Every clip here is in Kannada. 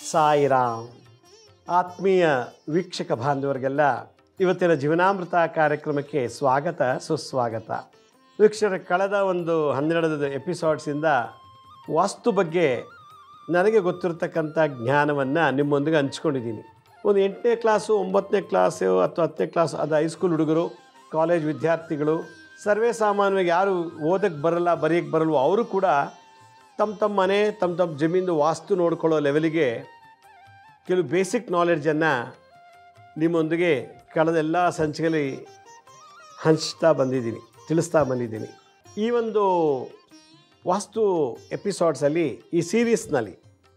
ಸಾಯಿರಾಮ್ ಆತ್ಮೀಯ ವೀಕ್ಷಕ ಬಾಂಧವರಿಗೆಲ್ಲ ಇವತ್ತಿನ ಜೀವನಾಮೃತ ಕಾರ್ಯಕ್ರಮಕ್ಕೆ ಸ್ವಾಗತ ಸುಸ್ವಾಗತ ವೀಕ್ಷಕರ ಕಳೆದ ಒಂದು ಹನ್ನೆರಡು ಎಪಿಸೋಡ್ಸಿಂದ ವಾಸ್ತು ಬಗ್ಗೆ ನನಗೆ ಗೊತ್ತಿರತಕ್ಕಂಥ ಜ್ಞಾನವನ್ನು ನಿಮ್ಮೊಂದಿಗೆ ಹಂಚ್ಕೊಂಡಿದ್ದೀನಿ ಒಂದು ಎಂಟನೇ ಕ್ಲಾಸು ಒಂಬತ್ತನೇ ಕ್ಲಾಸು ಅಥವಾ ಹತ್ತನೇ ಕ್ಲಾಸ್ ಅದು ಹೈಸ್ಕೂಲ್ ಹುಡುಗರು ಕಾಲೇಜ್ ವಿದ್ಯಾರ್ಥಿಗಳು ಸರ್ವೇ ಸಾಮಾನ್ಯವಾಗಿ ಯಾರು ಓದಕ್ಕೆ ಬರಲ್ಲ ಬರೆಯಕ್ಕೆ ಬರಲ್ವೋ ಅವರು ಕೂಡ ತಮ್ಮ ತಮ್ಮ ಮನೆ ತಮ್ಮ ತಮ್ಮ ಜಮೀನು ವಾಸ್ತು ನೋಡ್ಕೊಳ್ಳೋ ಲೆವೆಲಿಗೆ ಕೆಲವು ಬೇಸಿಕ್ ನಾಲೆಡ್ಜನ್ನು ನಿಮ್ಮೊಂದಿಗೆ ಕಳೆದ ಎಲ್ಲ ಸಂಚಿಕೆಯಲ್ಲಿ ಹಂಚ್ತಾ ಬಂದಿದ್ದೀನಿ ತಿಳಿಸ್ತಾ ಬಂದಿದ್ದೀನಿ ಈ ಒಂದು ವಾಸ್ತು ಎಪಿಸೋಡ್ಸಲ್ಲಿ ಈ ಸೀರೀಸ್ನಲ್ಲಿ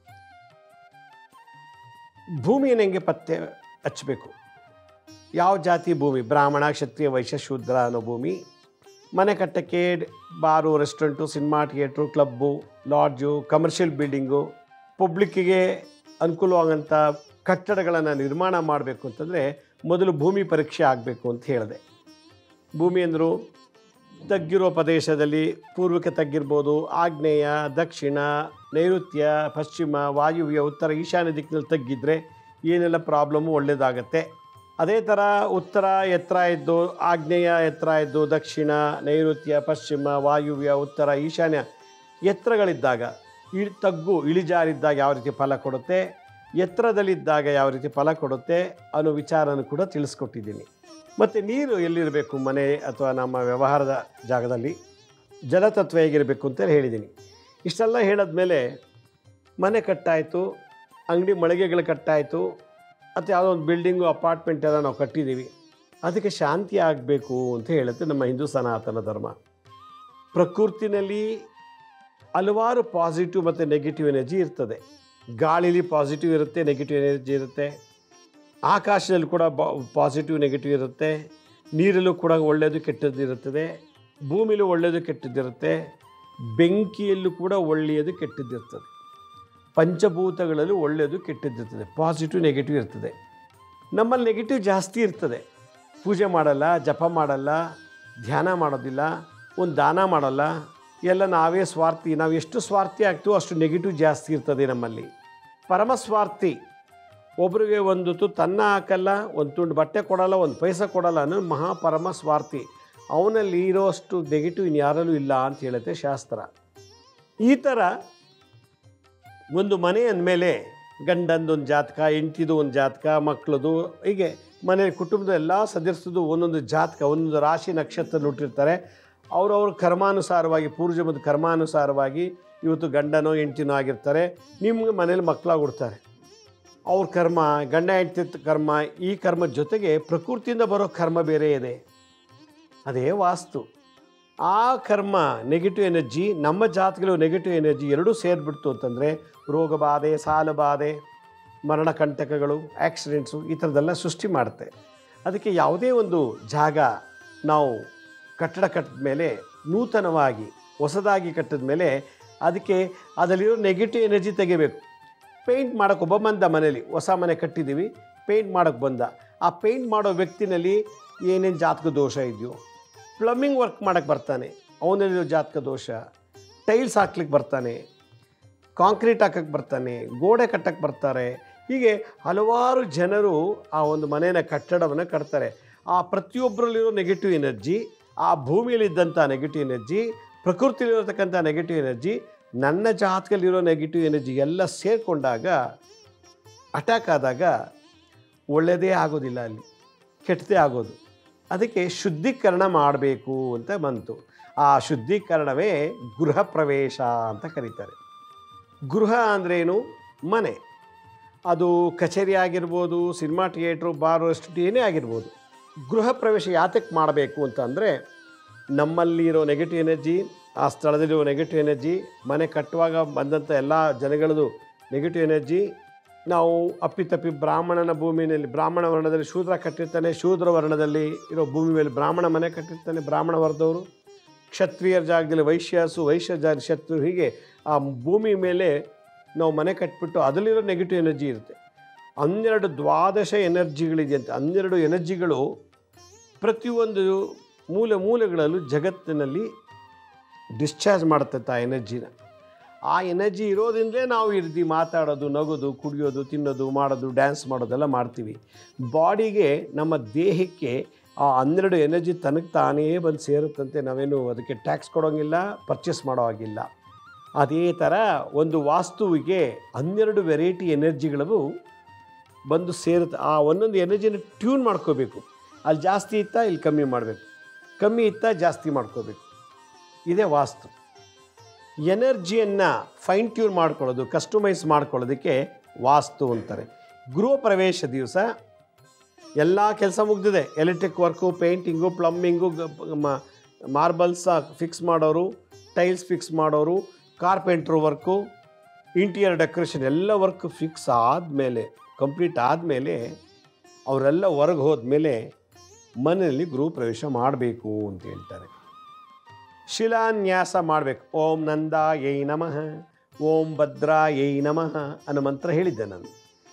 ಭೂಮಿಯನ್ನು ಹೆಂಗೆ ಪತ್ತೆ ಹಚ್ಚಬೇಕು ಯಾವ ಜಾತಿ ಭೂಮಿ ಬ್ರಾಹ್ಮಣ ಕ್ಷತ್ರಿಯ ವೈಶ್ಯ ಶೂದ್ರ ಅನ್ನೋ ಭೂಮಿ ಮನೆ ಕಟ್ಟಕ್ಕೆ bar restaurant cinema theatre club lodge commercial building ಪಬ್ಲಿಕ್ಕಿಗೆ ಅನುಕೂಲವಾಗಂಥ ಕಟ್ಟಡಗಳನ್ನು ನಿರ್ಮಾಣ ಮಾಡಬೇಕು ಅಂತಂದರೆ ಮೊದಲು ಭೂಮಿ ಪರೀಕ್ಷೆ ಆಗಬೇಕು ಅಂತ ಹೇಳಿದೆ ಭೂಮಿ ಅಂದರು ತಗ್ಗಿರೋ ಪ್ರದೇಶದಲ್ಲಿ ಪೂರ್ವಕ್ಕೆ ತಗ್ಗಿರ್ಬೋದು ಆಗ್ನೇಯ ದಕ್ಷಿಣ ನೈಋತ್ಯ ಪಶ್ಚಿಮ ವಾಯುವ್ಯ ಉತ್ತರ ಈಶಾನ್ಯ ದಿಕ್ಕಿನಲ್ಲಿ ತಗ್ಗಿದ್ರೆ ಏನೆಲ್ಲ ಪ್ರಾಬ್ಲಮ್ಮು ಒಳ್ಳೆಯದಾಗತ್ತೆ ಅದೇ ಥರ ಉತ್ತರ ಎತ್ತರ ಇದ್ದು ಆಗ್ನೇಯ ಎತ್ತರ ಇದ್ದು ದಕ್ಷಿಣ ನೈಋತ್ಯ ಪಶ್ಚಿಮ ವಾಯುವ್ಯ ಉತ್ತರ ಈಶಾನ್ಯ ಎತ್ತರಗಳಿದ್ದಾಗ ಇಳಿ ತಗ್ಗು ಇಳಿಜಾರಿದ್ದಾಗ ಯಾವ ರೀತಿ ಫಲ ಕೊಡುತ್ತೆ ಎತ್ತರದಲ್ಲಿದ್ದಾಗ ಯಾವ ರೀತಿ ಫಲ ಕೊಡುತ್ತೆ ಅನ್ನೋ ವಿಚಾರನೂ ಕೂಡ ತಿಳಿಸ್ಕೊಟ್ಟಿದ್ದೀನಿ ಮತ್ತು ನೀರು ಎಲ್ಲಿರಬೇಕು ಮನೆ ಅಥವಾ ನಮ್ಮ ವ್ಯವಹಾರದ ಜಾಗದಲ್ಲಿ ಜಲತತ್ವ ಹೇಗಿರಬೇಕು ಅಂತ ಹೇಳಿದ್ದೀನಿ ಇಷ್ಟೆಲ್ಲ ಹೇಳಿದ್ಮೇಲೆ ಮನೆ ಕಟ್ಟಾಯಿತು ಅಂಗಡಿ ಮಳಿಗೆಗಳು ಕಟ್ಟಾಯಿತು ಅಥವಾ ಯಾವುದೋ ಒಂದು ಬಿಲ್ಡಿಂಗು ಅಪಾರ್ಟ್ಮೆಂಟ್ ಎಲ್ಲ ನಾವು ಕಟ್ಟಿದ್ದೀವಿ ಅದಕ್ಕೆ ಶಾಂತಿ ಆಗಬೇಕು ಅಂತ ಹೇಳುತ್ತೆ ನಮ್ಮ ಹಿಂದೂ ಸನಾತನ ಧರ್ಮ ಪ್ರಕೃತಿನಲ್ಲಿ ಹಲವಾರು ಪಾಸಿಟಿವ್ ಮತ್ತು ನೆಗೆಟಿವ್ ಎನರ್ಜಿ ಇರ್ತದೆ ಗಾಳಿಲಿ ಪಾಸಿಟಿವ್ ಇರುತ್ತೆ ನೆಗೆಟಿವ್ ಎನರ್ಜಿ ಇರುತ್ತೆ ಆಕಾಶದಲ್ಲಿ ಕೂಡ ಪಾಸಿಟಿವ್ ನೆಗೆಟಿವ್ ಇರುತ್ತೆ ನೀರಲ್ಲೂ ಕೂಡ ಒಳ್ಳೆಯದು ಕೆಟ್ಟದ್ದು ಇರುತ್ತದೆ ಭೂಮಿಲೂ ಒಳ್ಳೆಯದು ಕೆಟ್ಟದ್ದಿರುತ್ತೆ ಬೆಂಕಿಯಲ್ಲೂ ಕೂಡ ಒಳ್ಳೆಯದು ಕೆಟ್ಟದ್ದಿರ್ತದೆ ಪಂಚಭೂತಗಳಲ್ಲೂ ಒಳ್ಳೆಯದು ಕೆಟ್ಟದ್ದಿರ್ತದೆ ಪಾಸಿಟಿವ್ ನೆಗೆಟಿವ್ ಇರ್ತದೆ ನಮ್ಮಲ್ಲಿ ನೆಗೆಟಿವ್ ಜಾಸ್ತಿ ಇರ್ತದೆ ಪೂಜೆ ಮಾಡಲ್ಲ ಜಪ ಮಾಡಲ್ಲ ಧ್ಯಾನ ಮಾಡೋದಿಲ್ಲ ಒಂದು ದಾನ ಮಾಡಲ್ಲ ಎಲ್ಲ ನಾವೇ ಸ್ವಾರ್ಥಿ ನಾವು ಎಷ್ಟು ಸ್ವಾರ್ಥಿ ಆಗ್ತೀವೋ ಅಷ್ಟು ನೆಗೆಟಿವ್ ಜಾಸ್ತಿ ಇರ್ತದೆ ನಮ್ಮಲ್ಲಿ ಪರಮ ಸ್ವಾರ್ಥಿ ಒಬ್ರಿಗೆ ಒಂದು ತುತ್ತು ಅನ್ನ ಹಾಕಲ್ಲ ಒಂದು ತುಂಡು ಬಟ್ಟೆ ಕೊಡಲ್ಲ ಒಂದು ಪೈಸೆ ಕೊಡಲ್ಲ ಅನ್ನೋ ಮಹಾಪರಮ ಸ್ವಾರ್ಥಿ ಅವನಲ್ಲಿ ಇರೋಷ್ಟು ನೆಗೆಟಿವ್ ಇನ್ಯಾರಲ್ಲೂ ಇಲ್ಲ ಅಂತ ಹೇಳುತ್ತೆ ಶಾಸ್ತ್ರ ಈ ಥರ ಒಂದು ಮನೆ ಅಂದಮೇಲೆ ಗಂಡಂದೊಂದು ಜಾತಕ ಹೆಂಡ್ತಿದು ಒಂದು ಜಾತಕ ಮಕ್ಕಳದು ಹೀಗೆ ಮನೆ ಕುಟುಂಬದ ಎಲ್ಲ ಸದಸ್ಯರದು ಒಂದೊಂದು ಜಾತಕ ಒಂದೊಂದು ರಾಶಿ ನಕ್ಷತ್ರ ಹುಟ್ಟಿರ್ತಾರೆ ಅವರವ್ರ ಕರ್ಮಾನುಸಾರವಾಗಿ ಪೂರ್ವಜನ್ಮದ ಕರ್ಮಾನುಸಾರವಾಗಿ ಇವತ್ತು ಗಂಡನೋ ಹೆಂಡ್ತಿನೋ ಆಗಿರ್ತಾರೆ ನಿಮ್ಗೆ ಮನೇಲಿ ಮಕ್ಕಳಾಗಿ ಹುಡ್ತಾರೆ ಅವ್ರ ಕರ್ಮ ಗಂಡ ಹೆಂಡ್ತಿ ಕರ್ಮ ಈ ಕರ್ಮದ ಜೊತೆಗೆ ಪ್ರಕೃತಿಯಿಂದ ಬರೋ ಕರ್ಮ ಬೇರೆ ಇದೆ ಅದೇ ವಾಸ್ತು ಆ ಕರ್ಮ ನೆಗೆಟಿವ್ ಎನರ್ಜಿ ನಮ್ಮ ಜಾತಕಗಳು ನೆಗೆಟಿವ್ ಎನರ್ಜಿ ಎರಡೂ ಸೇರಿಬಿಡ್ತು ಅಂತಂದರೆ ರೋಗ ಬಾಧೆ ಸಾಲ ಬಾಧೆ ಮರಣ ಕಂಟಕಗಳು ಆಕ್ಸಿಡೆಂಟ್ಸು ಈ ಥರದ್ದೆಲ್ಲ ಸೃಷ್ಟಿ ಮಾಡುತ್ತೆ ಅದಕ್ಕೆ ಯಾವುದೇ ಒಂದು ಜಾಗ ನಾವು ಕಟ್ಟಡ ಕಟ್ಟಿದ ಮೇಲೆ ನೂತನವಾಗಿ ಹೊಸದಾಗಿ ಕಟ್ಟಿದ ಮೇಲೆ ಅದಕ್ಕೆ ಅದರಲ್ಲಿರೋ ನೆಗೆಟಿವ್ ಎನರ್ಜಿ ತೆಗಿಬೇಕು ಪೇಂಟ್ ಮಾಡೋಕ್ಕೆ ಒಬ್ಬ ಬಂದ ಮನೇಲಿ ಹೊಸ ಮನೆ ಕಟ್ಟಿದ್ದೀವಿ ಪೇಂಟ್ ಮಾಡೋಕ್ಕೆ ಬಂದ ಆ ಪೇಂಟ್ ಮಾಡೋ ವ್ಯಕ್ತಿನಲ್ಲಿ ಏನೇನು ಜಾತಕ ದೋಷ ಇದೆಯೋ ಪ್ಲಮ್ಮಿಂಗ್ ವರ್ಕ್ ಮಾಡೋಕ್ಕೆ ಬರ್ತಾನೆ ಅವನಲ್ಲಿರೋ ಜಾತಕ ದೋಷ ಟೈಲ್ಸ್ ಹಾಕ್ಲಿಕ್ಕೆ ಬರ್ತಾನೆ ಕಾಂಕ್ರೀಟ್ ಹಾಕಕ್ಕೆ ಬರ್ತಾನೆ ಗೋಡೆ ಕಟ್ಟಕ್ಕೆ ಬರ್ತಾರೆ ಹೀಗೆ ಹಲವಾರು ಜನರು ಆ ಒಂದು ಮನೆಯ ಕಟ್ಟಡವನ್ನು ಕಟ್ತಾರೆ ಆ ಪ್ರತಿಯೊಬ್ಬರಲ್ಲಿರೋ ನೆಗೆಟಿವ್ ಎನರ್ಜಿ ಆ ಭೂಮಿಯಲ್ಲಿದ್ದಂಥ ನೆಗೆಟಿವ್ ಎನರ್ಜಿ ಪ್ರಕೃತಿಯಲ್ಲಿರತಕ್ಕಂಥ ನೆಗೆಟಿವ್ ಎನರ್ಜಿ ನನ್ನ ಜಾತಕದಲ್ಲಿರೋ ನೆಗೆಟಿವ್ ಎನರ್ಜಿ ಎಲ್ಲ ಸೇರಿಕೊಂಡಾಗ ಅಟ್ಯಾಕ್ ಆದಾಗ ಒಳ್ಳೆಯದೇ ಆಗೋದಿಲ್ಲ ಅಲ್ಲಿ ಕೆಟ್ಟದೇ ಆಗೋದು ಅದಕ್ಕೆ ಶುದ್ಧೀಕರಣ ಮಾಡಬೇಕು ಅಂತ ಬಂತು ಆ ಶುದ್ಧೀಕರಣವೇ ಗೃಹ ಪ್ರವೇಶ ಅಂತ ಕರೀತಾರೆ ಗೃಹ ಅಂದ್ರೇನು ಮನೆ ಅದು ಕಚೇರಿ ಆಗಿರ್ಬೋದು ಸಿನಿಮಾ ಥಿಯೇಟ್ರು ಬಾರು ರೆಸ್ಟೋರೆಂಟ್ ಏನೇ ಆಗಿರ್ಬೋದು ಗೃಹ ಪ್ರವೇಶ ಯಾತಕ್ಕೆ ಮಾಡಬೇಕು ಅಂತ ಅಂದರೆ ನಮ್ಮಲ್ಲಿರೋ ನೆಗೆಟಿವ್ ಎನರ್ಜಿ ಆ ಸ್ಥಳದಲ್ಲಿರೋ ನೆಗೆಟಿವ್ ಎನರ್ಜಿ ಮನೆ ಕಟ್ಟುವಾಗ ಬಂದಂಥ ಎಲ್ಲ ಜನಗಳದು ನೆಗೆಟಿವ್ ಎನರ್ಜಿ ನಾವು ಅಪ್ಪಿತಪ್ಪಿ ಬ್ರಾಹ್ಮಣನ ಭೂಮಿಯಲ್ಲಿ ಬ್ರಾಹ್ಮಣ ವರ್ಣದಲ್ಲಿ ಶೂದ್ರ ಕಟ್ಟಿರ್ತಾನೆ ಶೂದ್ರ ವರ್ಣದಲ್ಲಿ ಇರೋ ಭೂಮಿ ಮೇಲೆ ಬ್ರಾಹ್ಮಣ ಮನೆ ಕಟ್ಟಿರ್ತಾನೆ ಬ್ರಾಹ್ಮಣ ವರ್ಗದವರು ಕ್ಷತ್ರಿಯರ ಜಾಗದಲ್ಲಿ ವೈಶ್ಯಾಸು ವೈಶ್ಯ ಜಾಗ ಶತ್ರು ಹೀಗೆ ಆ ಭೂಮಿ ಮೇಲೆ ನಾವು ಮನೆ ಕಟ್ಬಿಟ್ಟು ಅದರಲ್ಲಿರೋ ನೆಗೆಟಿವ್ ಎನರ್ಜಿ ಇರುತ್ತೆ ಹನ್ನೆರಡು ದ್ವಾದಶ ಎನರ್ಜಿಗಳಿದೆಯಂತೆ ಹನ್ನೆರಡು ಎನರ್ಜಿಗಳು ಪ್ರತಿಯೊಂದು ಮೂಲೆ ಮೂಲೆಗಳಲ್ಲೂ ಜಗತ್ತಿನಲ್ಲಿ ಡಿಸ್ಚಾರ್ಜ್ ಮಾಡುತ್ತೆ ಆ ಎನರ್ಜಿನ ಆ ಎನರ್ಜಿ ಇರೋದ್ರಿಂದಲೇ ನಾವು ಇರ್ದಿ ಮಾತಾಡೋದು ನಗೋದು ಕುಡಿಯೋದು ತಿನ್ನೋದು ಮಾಡೋದು ಡ್ಯಾನ್ಸ್ ಮಾಡೋದೆಲ್ಲ ಮಾಡ್ತೀವಿ ಬಾಡಿಗೆ ನಮ್ಮ ದೇಹಕ್ಕೆ ಆ ಹನ್ನೆರಡು ಎನರ್ಜಿ ತನಗೆ ತಾನೇ ಬಂದು ಸೇರುತ್ತಂತೆ ನಾವೇನು ಅದಕ್ಕೆ ಟ್ಯಾಕ್ಸ್ ಕೊಡೋಂಗಿಲ್ಲ ಪರ್ಚೇಸ್ ಮಾಡೋ ಹಾಗಿಲ್ಲ ಅದೇ ಥರ ಒಂದು ವಾಸ್ತುವಿಗೆ ಹನ್ನೆರಡು ವೆರೈಟಿ ಎನರ್ಜಿಗಳು ಬಂದು ಸೇರುತ್ತೆ ಆ ಒಂದೊಂದು ಎನರ್ಜಿನ ಟ್ಯೂನ್ ಮಾಡ್ಕೋಬೇಕು ಅಲ್ಲಿ ಜಾಸ್ತಿ ಇತ್ತಾ ಇಲ್ಲಿ ಕಮ್ಮಿ ಮಾಡಬೇಕು ಕಮ್ಮಿ ಇತ್ತಾ ಜಾಸ್ತಿ ಮಾಡ್ಕೋಬೇಕು ಇದೇ ವಾಸ್ತು ಎನರ್ಜಿಯನ್ನು ಫೈನ್ ಟ್ಯೂನ್ ಮಾಡ್ಕೊಳ್ಳೋದು ಕಸ್ಟಮೈಸ್ ಮಾಡ್ಕೊಳ್ಳೋದಕ್ಕೆ ವಾಸ್ತು ಅಂತಾರೆ ಗೃಹ ಪ್ರವೇಶ ದಿವಸ ಎಲ್ಲ ಕೆಲಸ ಮುಗ್ದಿದೆ electric work painting plumbing marbles fix ಮಾಡೋರು ಟೈಲ್ಸ್ ಫಿಕ್ಸ್ ಮಾಡೋರು ಕಾರ್ಪೆಂಟ್ರ್ ವರ್ಕು ಇಂಟೀರಿಯರ್ ಡೆಕೋರೇಷನ್ ಎಲ್ಲ ವರ್ಕ್ ಫಿಕ್ಸ್ ಆದಮೇಲೆ ಕಂಪ್ಲೀಟ್ ಆದಮೇಲೆ ಅವರೆಲ್ಲ ಹೊರಗೆ ಹೋದ್ಮೇಲೆ ಮನೆಯಲ್ಲಿ ಗೃಹ ಪ್ರವೇಶ ಮಾಡಬೇಕು ಅಂತ ಹೇಳ್ತಾರೆ ಶಿಲಾನ್ಯಾಸ ಮಾಡಬೇಕು ಓಂ ನಂದ ಯೈ ನಮಃ ಓಂ ಭದ್ರಾ ಯೈ ನಮಃ ಅನ್ನೋ ಮಂತ್ರ ಹೇಳಿದ್ದೆ ನಾನು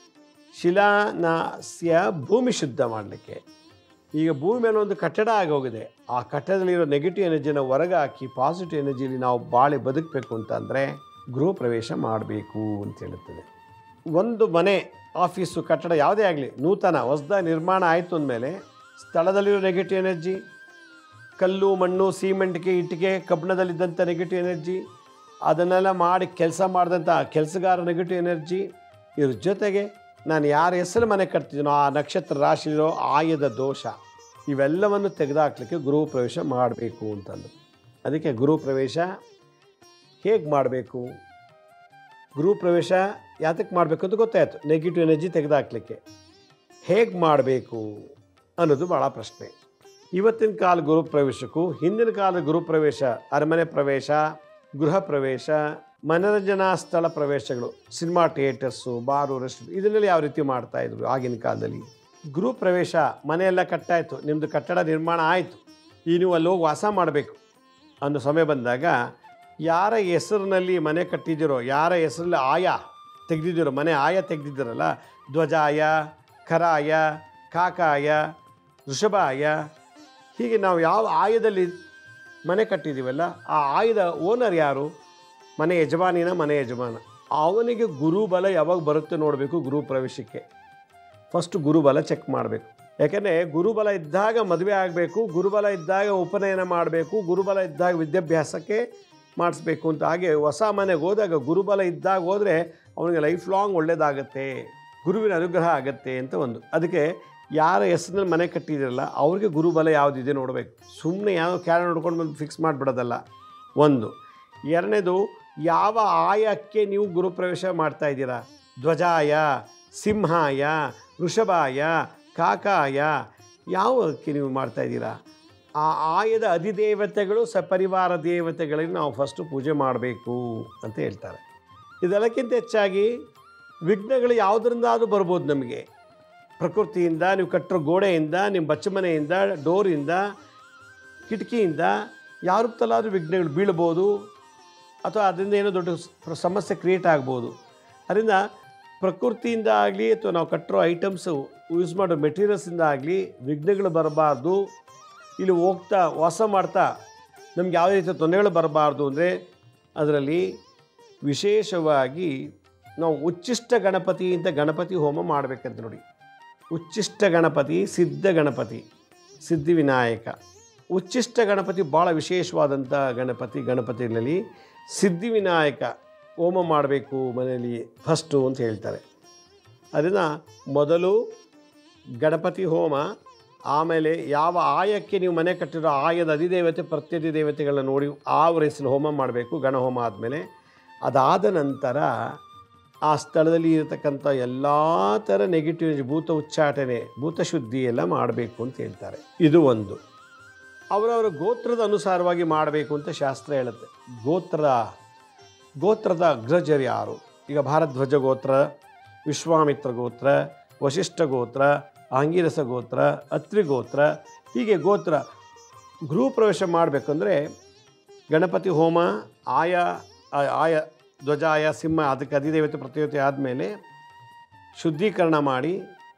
ಶಿಲಾನಾಸ್ಯ ಭೂಮಿ ಶುದ್ಧ ಮಾಡಲಿಕ್ಕೆ ಈಗ ಭೂಮಿ ಮೇಲೆ ಒಂದು ಕಟ್ಟಡ ಆಗೋಗಿದೆ ಆ ಕಟ್ಟಡದಲ್ಲಿರೋ ನೆಗೆಟಿವ್ ಎನರ್ಜಿನ ಹೊರಗೆ ಹಾಕಿ ಪಾಸಿಟಿವ್ ಎನರ್ಜಿಲಿ ನಾವು ಬಾಳೆ ಬದುಕಬೇಕು ಅಂತಂದರೆ ಗೃಹ ಪ್ರವೇಶ ಮಾಡಬೇಕು ಅಂತ ಹೇಳುತ್ತದೆ ಒಂದು ಮನೆ ಆಫೀಸು ಕಟ್ಟಡ ಯಾವುದೇ ಆಗಲಿ ನೂತನ ಹೊಸದ ನಿರ್ಮಾಣ ಆಯಿತು ಅಂದಮೇಲೆ ಸ್ಥಳದಲ್ಲಿರೋ ನೆಗೆಟಿವ್ ಎನರ್ಜಿ ಕಲ್ಲು ಮಣ್ಣು ಸಿಮೆಂಟ್ಗೆ ಇಟ್ಟಿಗೆ ಕಬ್ಬಿಣದಲ್ಲಿದ್ದಂಥ ನೆಗೆಟಿವ್ ಎನರ್ಜಿ ಅದನ್ನೆಲ್ಲ ಮಾಡಿ ಕೆಲಸ ಮಾಡಿದಂಥ ಕೆಲಸಗಾರ ನೆಗೆಟಿವ್ ಎನರ್ಜಿ ಇದ್ರ ಜೊತೆಗೆ ನಾನು ಯಾರ ಹೆಸರು ಮನೆ ಕಟ್ತಿದ್ದೀನೋ ಆ ನಕ್ಷತ್ರ ರಾಶಿಲಿರೋ ಆಯದ ದೋಷ ಇವೆಲ್ಲವನ್ನು ತೆಗೆದುಹಾಕ್ಲಿಕ್ಕೆ ಗೃಹ ಪ್ರವೇಶ ಮಾಡಬೇಕು ಅಂತಂದು ಅದಕ್ಕೆ ಗೃಹ ಪ್ರವೇಶ ಹೇಗೆ ಮಾಡಬೇಕು ಗೃಹ ಪ್ರವೇಶ ಯಾತಕ್ಕೆ ಮಾಡಬೇಕು ಅಂತ ಗೊತ್ತಾಯಿತು ನೆಗೆಟಿವ್ ಎನರ್ಜಿ ತೆಗೆದುಹಾಕ್ಲಿಕ್ಕೆ ಹೇಗೆ ಮಾಡಬೇಕು ಅನ್ನೋದು ಭಾಳ ಪ್ರಶ್ನೆ ಇವತ್ತಿನ ಕಾಲ ಗುರು ಪ್ರವೇಶಕ್ಕೂ ಹಿಂದಿನ ಕಾಲದ ಗುರು ಪ್ರವೇಶ ಅರಮನೆ ಪ್ರವೇಶ ಗೃಹ ಪ್ರವೇಶ ಮನರಂಜನಾ ಸ್ಥಳ ಪ್ರವೇಶಗಳು ಸಿನಿಮಾ ಥಿಯೇಟರ್ಸು ಬಾರು ರೆಸ್ಟೋರೆಂಟ್ ಇದನ್ನೆಲ್ಲ ಯಾವ ರೀತಿ ಮಾಡ್ತಾಯಿದ್ರು ಆಗಿನ ಕಾಲದಲ್ಲಿ ಗೃಹ ಪ್ರವೇಶ ಮನೆಯೆಲ್ಲ ಕಟ್ಟಾಯಿತು ನಿಮ್ಮದು ಕಟ್ಟಡ ನಿರ್ಮಾಣ ಆಯಿತು ಈ ನೀವು ಅಲ್ಲಿ ಹೋಗಿ ವಾಸ ಮಾಡಬೇಕು ಅನ್ನೋ ಸಮಯ ಬಂದಾಗ ಯಾರ ಹೆಸರಿನಲ್ಲಿ ಮನೆ ಕಟ್ಟಿದ್ದೀರೋ ಯಾರ ಹೆಸರಲ್ಲಿ ಆಯ ತೆಗೆದಿದ್ದೀರೋ ಮನೆ ಆಯ ತೆಗೆದಿದ್ದೀರಲ್ಲ ಧ್ವಜಾಯ ಖರಾಯ ಕಾಕಾಯ ಋಷಭಾಯ ಹೀಗೆ ನಾವು ಯಾವ ಆಯದಲ್ಲಿ ಮನೆ ಕಟ್ಟಿದ್ದೀವಲ್ಲ ಆ ಆಯದ ಓನರ್ ಯಾರು ಮನೆ ಯಜಮಾನಿನ ಮನೆ ಯಜಮಾನ ಅವನಿಗೆ ಗುರುಬಲ ಯಾವಾಗ ಬರುತ್ತೆ ನೋಡಬೇಕು ಗುರು ಪ್ರವೇಶಕ್ಕೆ ಫಸ್ಟ್ ಗುರುಬಲ ಚೆಕ್ ಮಾಡಬೇಕು ಯಾಕೆಂದರೆ ಗುರುಬಲ ಇದ್ದಾಗ ಮದುವೆ ಆಗಬೇಕು ಗುರುಬಲ ಇದ್ದಾಗ ಉಪನಯನ ಮಾಡಬೇಕು ಗುರುಬಲ ಇದ್ದಾಗ ವಿದ್ಯಾಭ್ಯಾಸಕ್ಕೆ ಮಾಡಿಸ್ಬೇಕು ಅಂತ ಹಾಗೆ ಹೊಸ ಮನೆಗೆ ಹೋದಾಗ ಗುರುಬಲ ಇದ್ದಾಗ ಹೋದರೆ ಅವನಿಗೆ ಲೈಫ್ ಲಾಂಗ್ ಒಳ್ಳೆಯದಾಗತ್ತೆ ಗುರುವಿನ ಅನುಗ್ರಹ ಆಗತ್ತೆ ಅಂತ ಒಂದು ಅದಕ್ಕೆ ಯಾರ ಹೆಸರಿನಲ್ಲಿ ಮನೆ ಕಟ್ಟಿದಿರಲ್ಲ ಅವ್ರಿಗೆ ಗುರುಬಲ ಯಾವುದಿದೆ ನೋಡಬೇಕು ಸುಮ್ಮನೆ ಯಾವ ಕ್ಯಾರ ನೋಡ್ಕೊಂಡು ಬಂದು ಫಿಕ್ಸ್ ಮಾಡಿಬಿಡೋದಲ್ಲ ಒಂದು ಎರಡನೇದು ಯಾವ ಆಯಕ್ಕೆ ನೀವು ಗುರುಪ್ರವೇಶ ಮಾಡ್ತಾ ಇದ್ದೀರಾ ಧ್ವಜಾಯ ಸಿಂಹಾಯ ವೃಷಭಾಯ ಕಾಕಾಯ ಯಾವಕ್ಕೆ ನೀವು ಮಾಡ್ತಾ ಇದ್ದೀರಾ ಆ ಆಯದ ಅಧಿದೇವತೆಗಳು ಸಪರಿವಾರ ದೇವತೆಗಳಿಗೆ ನಾವು ಫಸ್ಟು ಪೂಜೆ ಮಾಡಬೇಕು ಅಂತ ಹೇಳ್ತಾರೆ ಇದೆಲ್ಲಕ್ಕಿಂತ ಹೆಚ್ಚಾಗಿ ವಿಘ್ನಗಳು ಯಾವುದರಿಂದಾದ್ರೂ ಬರ್ಬೋದು ನಮಗೆ ಪ್ರಕೃತಿಯಿಂದ ನೀವು ಕಟ್ಟಿರೋ ಗೋಡೆಯಿಂದ ನಿಮ್ಮ ಬಚ್ಚಮನೆಯಿಂದ ಡೋರಿಂದ ಕಿಟಕಿಯಿಂದ ಯಾರ ತಲಾದ್ರೂ ವಿಘ್ನಗಳು ಬೀಳ್ಬೋದು ಅಥವಾ ಅದರಿಂದ ಏನೋ ದೊಡ್ಡ ಸ- ಸಮಸ್ಯೆ ಕ್ರಿಯೇಟ್ ಆಗ್ಬೋದು ಅದರಿಂದ ಪ್ರಕೃತಿಯಿಂದ ಆಗಲಿ ಅಥವಾ ನಾವು ಕಟ್ಟಿರೋ ಐಟಮ್ಸು ಯೂಸ್ ಮಾಡೋ ಮೆಟೀರಿಯಲ್ಸಿಂದ ಆಗಲಿ ವಿಘ್ನಗಳು ಬರಬಾರ್ದು ಇಲ್ಲಿ ಹೋಗ್ತಾ ವಾಸ ಮಾಡ್ತಾ ನಮ್ಗೆ ಯಾವುದೇ ರೀತಿಯ ತೊಂದರೆಗಳು ಬರಬಾರ್ದು ಅಂದರೆ ಅದರಲ್ಲಿ ವಿಶೇಷವಾಗಿ ನಾವು ಉಚ್ಚಿಷ್ಟ ಗಣಪತಿ ಅಂತ ಗಣಪತಿ ಹೋಮ ಮಾಡಬೇಕಂತ ನೋಡಿ ಉಚ್ಚಿಷ್ಟ ಗಣಪತಿ ಸಿದ್ಧ ಗಣಪತಿ ಸಿದ್ಧಿವಿನಾಯಕ ಉಚ್ಚಿಷ್ಟ ಗಣಪತಿ ಭಾಳ ವಿಶೇಷವಾದಂಥ ಗಣಪತಿ ಗಣಪತಿಗಳಲ್ಲಿ ಸಿದ್ಧಿವಿನಾಯಕ ಹೋಮ ಮಾಡಬೇಕು ಮನೆಯಲ್ಲಿ ಫಸ್ಟು ಅಂತ ಹೇಳ್ತಾರೆ ಅದನ್ನು ಮೊದಲು ಗಣಪತಿ ಹೋಮ ಆಮೇಲೆ ಯಾವ ಆಯಕ್ಕೆ ನೀವು ಮನೆ ಕಟ್ಟಿರೋ ಆಯದ ಅಧಿದೇವತೆ ಪ್ರತ್ಯಧಿ ದೇವತೆಗಳನ್ನ ನೋಡಿ ಅವ್ರ ಹೆಸರು ಹೋಮ ಮಾಡಬೇಕು ಗಣಹೋಮ ಆದಮೇಲೆ ಅದಾದ ನಂತರ ಆ ಸ್ಥಳದಲ್ಲಿ ಇರತಕ್ಕಂಥ ಎಲ್ಲ ಥರ ನೆಗೆಟಿವ್ ಭೂತ ಉಚ್ಚಾಟನೆ ಭೂತಶುದ್ಧಿ ಎಲ್ಲ ಮಾಡಬೇಕು ಅಂತ ಹೇಳ್ತಾರೆ ಇದು ಒಂದು ಅವರವರ ಗೋತ್ರದ ಅನುಸಾರವಾಗಿ ಮಾಡಬೇಕು ಅಂತ ಶಾಸ್ತ್ರ ಹೇಳುತ್ತೆ ಗೋತ್ರ ಗೋತ್ರದ ಅಗ್ರಜರು ಯಾರು ಈಗ ಭಾರದ್ವಾಜ ಗೋತ್ರ ವಿಶ್ವಾಮಿತ್ರ ಗೋತ್ರ ವಶಿಷ್ಠ ಗೋತ್ರ ಆಂಗಿರಸ ಗೋತ್ರ ಅತ್ರಿ ಗೋತ್ರ ಹೀಗೆ ಗೋತ್ರ ಗೃಹ ಪ್ರವೇಶ ಮಾಡಬೇಕಂದ್ರೆ ಗಣಪತಿ ಹೋಮ ಆಯ ಆ- ಆಯ ಧ್ವಜಾಯ ಸಿಂಹ ಅದಕ್ಕೆ ಅಧಿದೇವತೆ ಪ್ರತಿದೇವತೆ ಆದಮೇಲೆ ಶುದ್ಧೀಕರಣ ಮಾಡಿ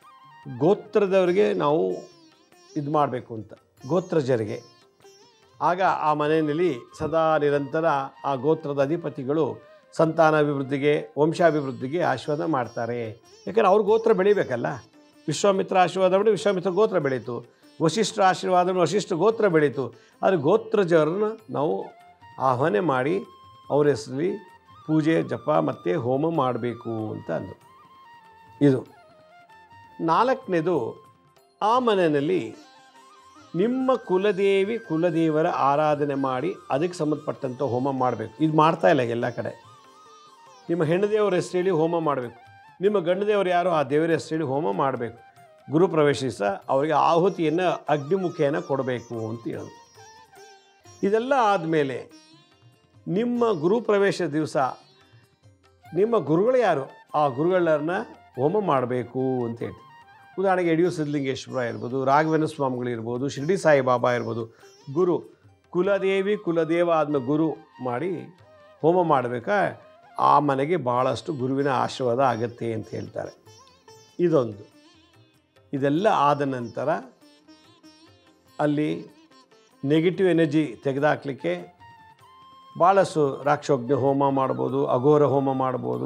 ಗೋತ್ರದವರಿಗೆ ನಾವು ಇದು ಮಾಡಬೇಕು ಅಂತ ಗೋತ್ರಜರಿಗೆ ಆಗ ಆ ಮನೆಯಲ್ಲಿ ಸದಾ ನಿರಂತರ ಆ ಗೋತ್ರದ ಅಧಿಪತಿಗಳು ಸಂತಾನಾಭಿವೃದ್ಧಿಗೆ ವಂಶಾಭಿವೃದ್ಧಿಗೆ ಆಶೀರ್ವಾದ ಮಾಡ್ತಾರೆ ಯಾಕಂದ್ರೆ ಅವ್ರ ಗೋತ್ರ ಬೆಳಿಬೇಕಲ್ಲ ವಿಶ್ವಾಮಿತ್ರ ಆಶೀರ್ವಾದ ಮಾಡಿ ವಿಶ್ವಾಮಿತ್ರ ಗೋತ್ರ ಬೆಳೀತು ವಶಿಷ್ಠ ಆಶೀರ್ವಾದ ಮಾಡಿ ವಶಿಷ್ಠ ಗೋತ್ರ ಬೆಳೀತು ಆದರೆ ಗೋತ್ರಜರನ್ನ ನಾವು ಆಹ್ವಾನ ಮಾಡಿ ಅವ್ರ ಹೆಸರಲ್ಲಿ ಪೂಜೆ ಜಪ ಮತ್ತು ಹೋಮ ಮಾಡಬೇಕು ಅಂತ ಅಂದರು ಇದು ನಾಲ್ಕನೇದು ಆ ಮನೆಯಲ್ಲಿ ನಿಮ್ಮ ಕುಲದೇವಿ ಕುಲದೇವರ ಆರಾಧನೆ ಮಾಡಿ ಅದಕ್ಕೆ ಸಂಬಂಧಪಟ್ಟಂಥ ಹೋಮ ಮಾಡಬೇಕು ಇದು ಮಾಡ್ತಾ ಇಲ್ಲ ಎಲ್ಲ ಕಡೆ ನಿಮ್ಮ ಹೆಣ್ಣು ದೇವರ ಹೆಸರು ಹೇಳಿ ಹೋಮ ಮಾಡಬೇಕು ನಿಮ್ಮ ಗಂಡು ದೇವರು ಯಾರು ಆ ದೇವರ ಹೆಸರು ಹೇಳಿ ಹೋಮ ಮಾಡಬೇಕು ಗುರು ಪ್ರವೇಶಿಸ ಅವರಿಗೆ ಆಹುತಿಯನ್ನು ಅಗ್ನಿಮುಖಿಯನ್ನು ಕೊಡಬೇಕು ಅಂತ ಹೇಳೋದು ಇದೆಲ್ಲ ಆದಮೇಲೆ ನಿಮ್ಮ ಗುರು ಪ್ರವೇಶ ದಿವಸ ನಿಮ್ಮ ಗುರುಗಳು ಯಾರು ಆ ಗುರುಗಳನ್ನ ಹೋಮ ಮಾಡಬೇಕು ಅಂತ ಹೇಳಿ ಉದಾಹರಣೆಗೆ ಯಡಿಯೂರು ಸಿದ್ಧಲಿಂಗೇಶ್ವರ ಇರ್ಬೋದು ರಾಘವೇಂದ್ರ ಸ್ವಾಮಿಗಳಿರ್ಬೋದು ಶಿರ್ಡಿ ಸಾಯಿಬಾಬಾ ಇರ್ಬೋದು ಗುರು ಕುಲದೇವಿ ಕುಲದೇವ ಆದ್ಮೇಲೆ ಗುರು ಮಾಡಿ ಹೋಮ ಮಾಡಬೇಕಾ ಆ ಮನೆಗೆ ಭಾಳಷ್ಟು ಗುರುವಿನ ಆಶೀರ್ವಾದ ಆಗತ್ತೆ ಅಂತ ಹೇಳ್ತಾರೆ ಇದೊಂದು ಇದೆಲ್ಲ ಆದ ನಂತರ ಅಲ್ಲಿ ನೆಗೆಟಿವ್ ಎನರ್ಜಿ ತೆಗೆದಾಕ್ಲಿಕ್ಕೆ ಭಾಳಷ್ಟು ರಾಕ್ಷೋಗ್ನಿ ಹೋಮ ಮಾಡ್ಬೋದು ಅಘೋರ ಹೋಮ ಮಾಡ್ಬೋದು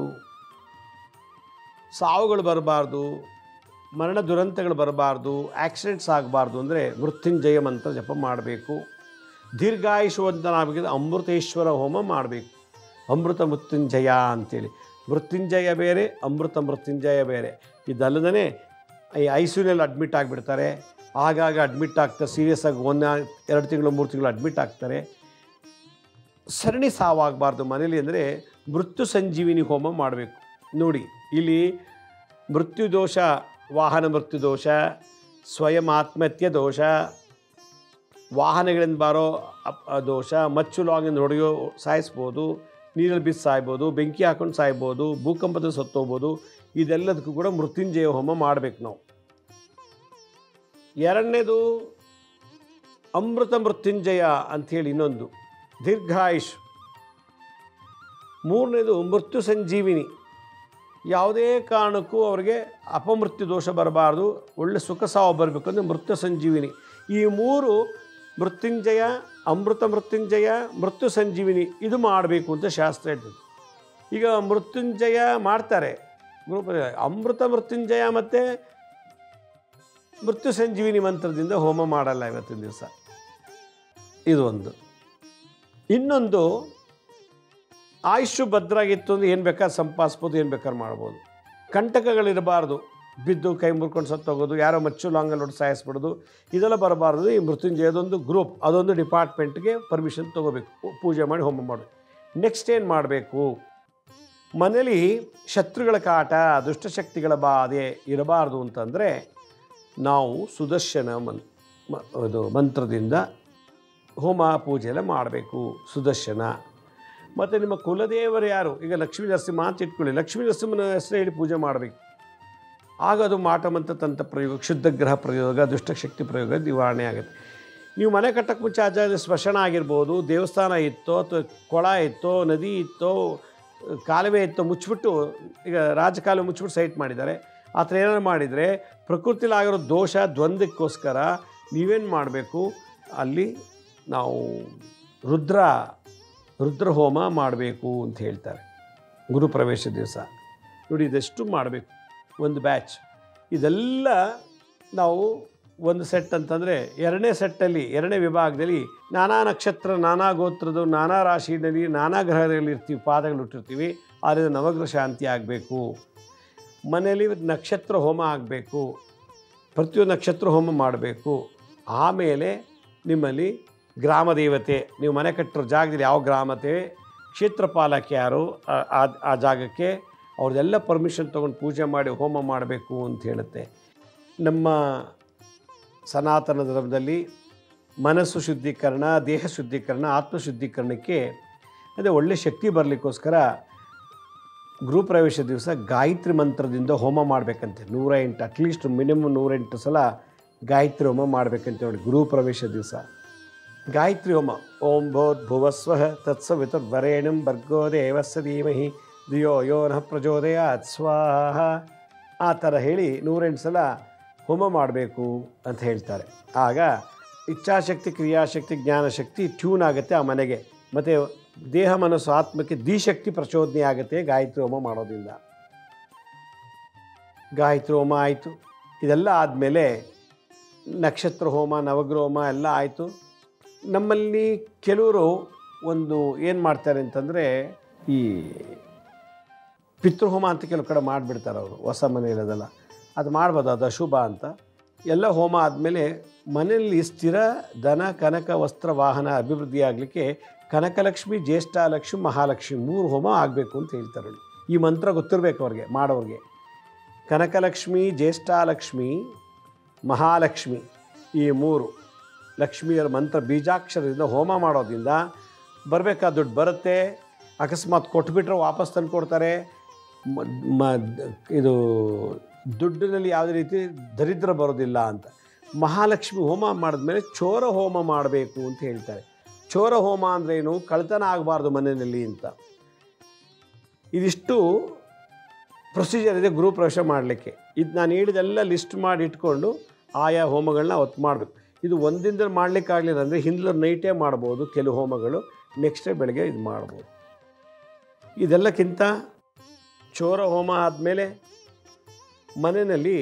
ಸಾವುಗಳು ಬರಬಾರ್ದು ಮರಣ ದುರಂತಗಳು ಬರಬಾರ್ದು ಆಕ್ಸಿಡೆಂಟ್ಸ್ ಆಗಬಾರ್ದು ಅಂದರೆ ಮೃತ್ಯುಂಜಯ ಮಂತ್ರ ಜಪ ಮಾಡಬೇಕು ದೀರ್ಘಾಯುಷವಂತನಾಗಬೇಕಿದ್ರೆ ಅಮೃತೇಶ್ವರ ಹೋಮ ಮಾಡಬೇಕು ಅಮೃತ ಮೃತ್ಯುಂಜಯ ಅಂತೇಳಿ ಮೃತ್ಯುಂಜಯ ಬೇರೆ ಅಮೃತ ಮೃತ್ಯುಂಜಯ ಬೇರೆ ಇದಲ್ಲದೇ ಈ ಐ ಸಿ ಯುನಲ್ಲಿ ಅಡ್ಮಿಟ್ ಆಗಿಬಿಡ್ತಾರೆ ಆಗಾಗ ಅಡ್ಮಿಟ್ ಆಗ್ತಾರೆ ಸೀರಿಯಸ್ ಆಗಿ ಒಂದು ಎರಡು ತಿಂಗಳು ಮೂರು ತಿಂಗಳು ಅಡ್ಮಿಟ್ ಆಗ್ತಾರೆ ಸರಣಿ ಸಾವಾಗಬಾರ್ದು ಮನೇಲಿ ಅಂದರೆ ಮೃತ್ಯು ಸಂಜೀವಿನಿ ಹೋಮ ಮಾಡಬೇಕು ನೋಡಿ ಇಲ್ಲಿ ಮೃತ್ಯು ದೋಷ ವಾಹನ ಮೃತ್ಯು ದೋಷ ಸ್ವಯಂ ಆತ್ಮಹತ್ಯೆ ದೋಷ ವಾಹನಗಳಿಂದ ಬಾರೋ ಅಪ್ ದೋಷ ಮಚ್ಚು ಲಾಗಿಂದ ಹೊಡೆಯೋ ಸಾಯಿಸ್ಬೋದು ನೀರಲ್ಲಿ ಬಿದ್ದು ಸಾಯ್ಬೋದು ಬೆಂಕಿ ಹಾಕೊಂಡು ಸಾಯ್ಬೋದು ಭೂಕಂಪದ ಸತ್ತೋಗ್ಬೋದು ಇದೆಲ್ಲದಕ್ಕೂ ಕೂಡ ಮೃತ್ಯುಂಜಯ ಹೋಮ ಮಾಡಬೇಕು ನಾವು ಎರಡನೇದು ಅಮೃತ ಮೃತ್ಯುಂಜಯ ಅಂಥೇಳಿ ಇನ್ನೊಂದು ದೀರ್ಘಾಯುಷ್ ಮೂರನೇದು ಮೃತ್ಯು ಸಂಜೀವಿನಿ ಯಾವುದೇ ಕಾರಣಕ್ಕೂ ಅವರಿಗೆ ಅಪಮೃತ್ಯು ದೋಷ ಬರಬಾರ್ದು ಒಳ್ಳೆ ಸುಖ ಸಾವು ಬರಬೇಕು ಅಂದರೆ ಮೃತ್ಯು ಸಂಜೀವಿನಿ ಈ ಮೂರು ಮೃತ್ಯುಂಜಯ ಅಮೃತ ಮೃತ್ಯುಂಜಯ ಮೃತ್ಯು ಸಂಜೀವಿನಿ ಇದು ಮಾಡಬೇಕು ಅಂತ ಶಾಸ್ತ್ರ ಹೇಳ್ತದೆ ಈಗ ಮೃತ್ಯುಂಜಯ ಮಾಡ್ತಾರೆ ಗ್ರೂಪ್ ಅಮೃತ ಮೃತ್ಯುಂಜಯ ಮತ್ತು ಮೃತ್ಯು ಸಂಜೀವಿನಿ ಮಂತ್ರದಿಂದ ಹೋಮ ಮಾಡಲ್ಲ ಇವತ್ತಿನ ದಿವಸ ಇದು ಒಂದು ಇನ್ನೊಂದು ಆಯುಷು ಭದ್ರಾಗಿತ್ತು ಅಂದರೆ ಏನು ಬೇಕಾದ್ರೆ ಸಂಪಾದಿಸ್ಬೋದು ಏನು ಬೇಕಾದ್ರೆ ಮಾಡ್ಬೋದು ಕಂಟಕಗಳಿರಬಾರ್ದು ಬಿದ್ದು ಕೈ ಮುರ್ಕೊಂಡು ಸತ್ತೋಗೋದು ಯಾರೋ ಮಚ್ಚು ಲಾಂಗಲ್ಲಿ ಹೊಡೆದು ಸಾಯಿಸ್ಬಿಡೋದು ಇದೆಲ್ಲ ಬರಬಾರ್ದು ಈ ಮೃತ್ಯುಂಜಯದೊಂದು ಗ್ರೂಪ್ ಅದೊಂದು ಡಿಪಾರ್ಟ್ಮೆಂಟ್ಗೆ ಪರ್ಮಿಷನ್ ತೊಗೋಬೇಕು ಪೂ- ಪೂಜೆ ಮಾಡಿ ಹೋಮ ಮಾಡೋದು ನೆಕ್ಸ್ಟ್ ಏನು ಮಾಡಬೇಕು ಮನೇಲಿ ಶತ್ರುಗಳ ಕಾಟ ದುಷ್ಟಶಕ್ತಿಗಳ ಬಾಧೆ ಇರಬಾರ್ದು ಅಂತಂದರೆ ನಾವು ಸುದರ್ಶನ ಮನ್ ಮ- ಅದು ಮಂತ್ರದಿಂದ ಹೋಮ ಪೂಜೆ ಎಲ್ಲ ಮಾಡಬೇಕು ಸುದರ್ಶನ ಮತ್ತು ನಿಮ್ಮ ಕುಲದೇವರು ಯಾರು ಈಗ ಲಕ್ಷ್ಮೀ ನರಸಿಂಹ ಅಂತ ಇಟ್ಕೊಳ್ಳಿ ಲಕ್ಷ್ಮೀ ನರಸಿಂಹನ ಹೆಸರು ಹೇಳಿ ಪೂಜೆ ಮಾಡಬೇಕು ಆಗ ಅದು ಮಾಟಮಂತ್ರ ತಂತ್ರ ಪ್ರಯೋಗ ಕ್ಷುದ್ಧ ಗ್ರಹ ಪ್ರಯೋಗ ದುಷ್ಟಶಕ್ತಿ ಪ್ರಯೋಗ ನಿವಾರಣೆ ಆಗುತ್ತೆ ನೀವು ಮನೆ ಕಟ್ಟಕ್ಕೆ ಮುಂಚೆ ಆ ಜಾಗದಲ್ಲಿ ಸ್ಮಶಾನ ಆಗಿರ್ಬೋದು ದೇವಸ್ಥಾನ ಇತ್ತೋ ಅಥವಾ ಕೊಳ ಇತ್ತೋ ನದಿ ಇತ್ತೋ ಕಾಲುವೆ ಇತ್ತೋ ಮುಚ್ಚಿಬಿಟ್ಟು ಈಗ ರಾಜಕಾಲುವೆ ಮುಚ್ಚಿಬಿಟ್ಟು ಸೈಟ್ ಮಾಡಿದ್ದಾರೆ ಆ ಥರ ಏನಾರು ಮಾಡಿದರೆ ಪ್ರಕೃತಿಲಿ ಆಗಿರೋ ದೋಷ ದ್ವಂದ್ವಕ್ಕೋಸ್ಕರ ನೀವೇನು ಮಾಡಬೇಕು ಅಲ್ಲಿ ನಾವು ರುದ್ರ ರುದ್ರ ಹೋಮ ಮಾಡಬೇಕು ಅಂತ ಹೇಳ್ತಾರೆ ಗುರುಪ್ರವೇಶ ದಿವಸ ನೋಡಿ ಇದೆಷ್ಟು ಮಾಡಬೇಕು ಒಂದು ಬ್ಯಾಚ್ ಇದೆಲ್ಲ ನಾವು ಒಂದು ಸೆಟ್ ಅಂತಂದರೆ ಎರಡನೇ ಸೆಟ್ಟಲ್ಲಿ ಎರಡನೇ ವಿಭಾಗದಲ್ಲಿ ನಾನಾ ನಕ್ಷತ್ರ ನಾನಾ ಗೋತ್ರದ ನಾನಾ ರಾಶಿಯಲ್ಲಿ ನಾನಾ ಗ್ರಹದಲ್ಲಿ ಇರ್ತೀವಿ ಪಾದಗಳು ಇಟ್ಟಿರ್ತೀವಿ ಆದರೆ ನವಗ್ರಹ ಶಾಂತಿ ಆಗಬೇಕು ಮನೆಯಲ್ಲಿ ನಕ್ಷತ್ರ ಹೋಮ ಆಗಬೇಕು ಪ್ರತಿಯೊಂದು ನಕ್ಷತ್ರ ಹೋಮ ಮಾಡಬೇಕು ಆಮೇಲೆ ನಿಮ್ಮಲ್ಲಿ ಗ್ರಾಮ ದೇವತೆ ನೀವು ಮನೆ ಕಟ್ಟಿರೋ ಜಾಗದಲ್ಲಿ ಯಾವ ಗ್ರಾಮತೆ ಕ್ಷೇತ್ರ ಪಾಲಕ ಯಾರು ಆ- ಆ- ಆ ಜಾಗಕ್ಕೆ ಅವ್ರದ್ದೆಲ್ಲ ಪರ್ಮಿಷನ್ ತೊಗೊಂಡು ಪೂಜೆ ಮಾಡಿ ಹೋಮ ಮಾಡಬೇಕು ಅಂತ ಹೇಳುತ್ತೆ ನಮ್ಮ ಸನಾತನ ಧರ್ಮದಲ್ಲಿ ಮನಸ್ಸು ಶುದ್ಧೀಕರಣ ದೇಹ ಶುದ್ಧೀಕರಣ ಆತ್ಮ ಶುದ್ಧೀಕರಣಕ್ಕೆ ಅದೇ ಒಳ್ಳೆ ಶಕ್ತಿ ಬರಲಿಕ್ಕೋಸ್ಕರ ಗೃಹಪ್ರವೇಶ ದಿವಸ ಗಾಯತ್ರಿ ಮಂತ್ರದಿಂದ ಹೋಮ ಮಾಡಬೇಕಂತೆ ನೂರ ಎಂಟು ಅಟ್ಲೀಸ್ಟ್ ಮಿನಿಮಮ್ ನೂರೆಂಟು ಸಲ ಗಾಯತ್ರಿ ಹೋಮ ಮಾಡಬೇಕಂತ ನೋಡಿ ಗೃಹಪ್ರವೇಶ ದಿವಸ ಗಾಯತ್ರಿ ಹೋಮ ಓಂ ಭೂರ್ಭುವಸ್ವ ತತ್ಸವಿತುರ್ವರೇಣಂ ಭರ್ಗೋ ದೇವಸ್ಸ ಧೀಮಹಿ ಧಿಯೋ ಯೋ ನಃ ಪ್ರಚೋದಯಾತ್ ಸ್ವಾಹ ಆ ಥರ ಹೇಳಿ ನೂರೆಂಟು ಸಲ ಹೋಮ ಮಾಡಬೇಕು ಅಂತ ಹೇಳ್ತಾರೆ ಆಗ ಇಚ್ಛಾಶಕ್ತಿ ಕ್ರಿಯಾಶಕ್ತಿ ಜ್ಞಾನಶಕ್ತಿ ಟ್ಯೂನ್ ಆಗುತ್ತೆ ಆ ಮನೆಗೆ ಮತ್ತು ದೇಹ ಮನಸ್ಸು ಆತ್ಮಕ್ಕೆ ದಿಶಕ್ತಿ ಪ್ರಚೋದನೆ ಆಗುತ್ತೆ ಗಾಯತ್ರಿ ಹೋಮ ಮಾಡೋದ್ರಿಂದ ಗಾಯತ್ರಿ ಹೋಮ ಆಯಿತು ಇದೆಲ್ಲ ಆದಮೇಲೆ ನಕ್ಷತ್ರ ಹೋಮ ನವಗ್ರಹ ಹೋಮ ಎಲ್ಲ ಆಯಿತು ನಮ್ಮಲ್ಲಿ ಕೆಲವರು ಒಂದು ಏನು ಮಾಡ್ತಾರೆ ಅಂತಂದರೆ ಈ ಪಿತೃಹೋಮ ಅಂತ ಕೆಲವು ಕಡೆ ಮಾಡಿಬಿಡ್ತಾರೆ ಅವರು ಹೊಸ ಮನೆಯಲ್ಲದೆಲ್ಲ ಅದು ಮಾಡ್ಬೋದು ಅದು ಅಶುಭ ಅಂತ ಎಲ್ಲ ಹೋಮ ಆದಮೇಲೆ ಮನೆಯಲ್ಲಿ ಸ್ಥಿರ ಧನ ಕನಕ ವಸ್ತ್ರ ವಾಹನ ಅಭಿವೃದ್ಧಿ ಆಗಲಿಕ್ಕೆ ಕನಕಲಕ್ಷ್ಮಿ ಜ್ಯೇಷ್ಠಲಕ್ಷ್ಮಿ ಮಹಾಲಕ್ಷ್ಮಿ ಮೂರು ಹೋಮ ಆಗಬೇಕು ಅಂತ ಹೇಳ್ತಾರೆ ಅವ್ರು. ಈ ಮಂತ್ರ ಗೊತ್ತಿರಬೇಕು ಅವ್ರಿಗೆ ಮಾಡೋರಿಗೆ ಕನಕಲಕ್ಷ್ಮಿ ಜ್ಯೇಷ್ಠಲಕ್ಷ್ಮಿ ಮಹಾಲಕ್ಷ್ಮಿ ಈ ಮೂರು ಲಕ್ಷ್ಮಿಯರ ಮಂತ್ರ ಬೀಜಾಕ್ಷರದಿಂದ ಹೋಮ ಮಾಡೋದ್ರಿಂದ ಬರಬೇಕಾದ ದುಡ್ಡು ಬರುತ್ತೆ ಅಕಸ್ಮಾತ್ ಕೊಟ್ಬಿಟ್ರೆ ವಾಪಸ್ ತಂದು ಕೊಡ್ತಾರೆ ಮ- ಮ- ಇದು ದುಡ್ಡಿನಲ್ಲಿ ಯಾವುದೇ ರೀತಿ ದರಿದ್ರ ಬರೋದಿಲ್ಲ ಅಂತ ಮಹಾಲಕ್ಷ್ಮಿ ಹೋಮ ಮಾಡಿದ್ಮೇಲೆ ಚೋರ ಹೋಮ ಮಾಡಬೇಕು ಅಂತ ಹೇಳ್ತಾರೆ ಚೋರ ಹೋಮ ಅಂದ್ರೇನು ಕಳ್ತನ ಆಗಬಾರ್ದು ಮನೆಯಲ್ಲಿ ಅಂತ ಇದಿಷ್ಟು ಪ್ರೊಸೀಜರ್ ಇದೆ ಗೃಹ ಪ್ರವೇಶ ಮಾಡಲಿಕ್ಕೆ ಇದು ನಾನು ಹೇಳಿದೆಲ್ಲ ಲಿಸ್ಟ್ ಮಾಡಿ ಇಟ್ಕೊಂಡು ಆಯಾ ಹೋಮಗಳನ್ನ ಅವತ್ತು ಮಾಡಬೇಕು ಇದು ಒಂದಿನದಲ್ಲಿ ಮಾಡಲಿಕ್ಕಾಗಲಿಲ್ಲ ಅಂದರೆ ಹಿಂದ್ಲ ನೈಟೇ ಮಾಡ್ಬೋದು ಕೆಲವು ಹೋಮಗಳು ನೆಕ್ಸ್ಟ್ ಡೇ ಬೆಳಗ್ಗೆ ಇದು ಮಾಡ್ಬೋದು ಇದೆಲ್ಲಕ್ಕಿಂತ ಚೋರ ಹೋಮ ಆದಮೇಲೆ ಮನೆಯಲ್ಲಿ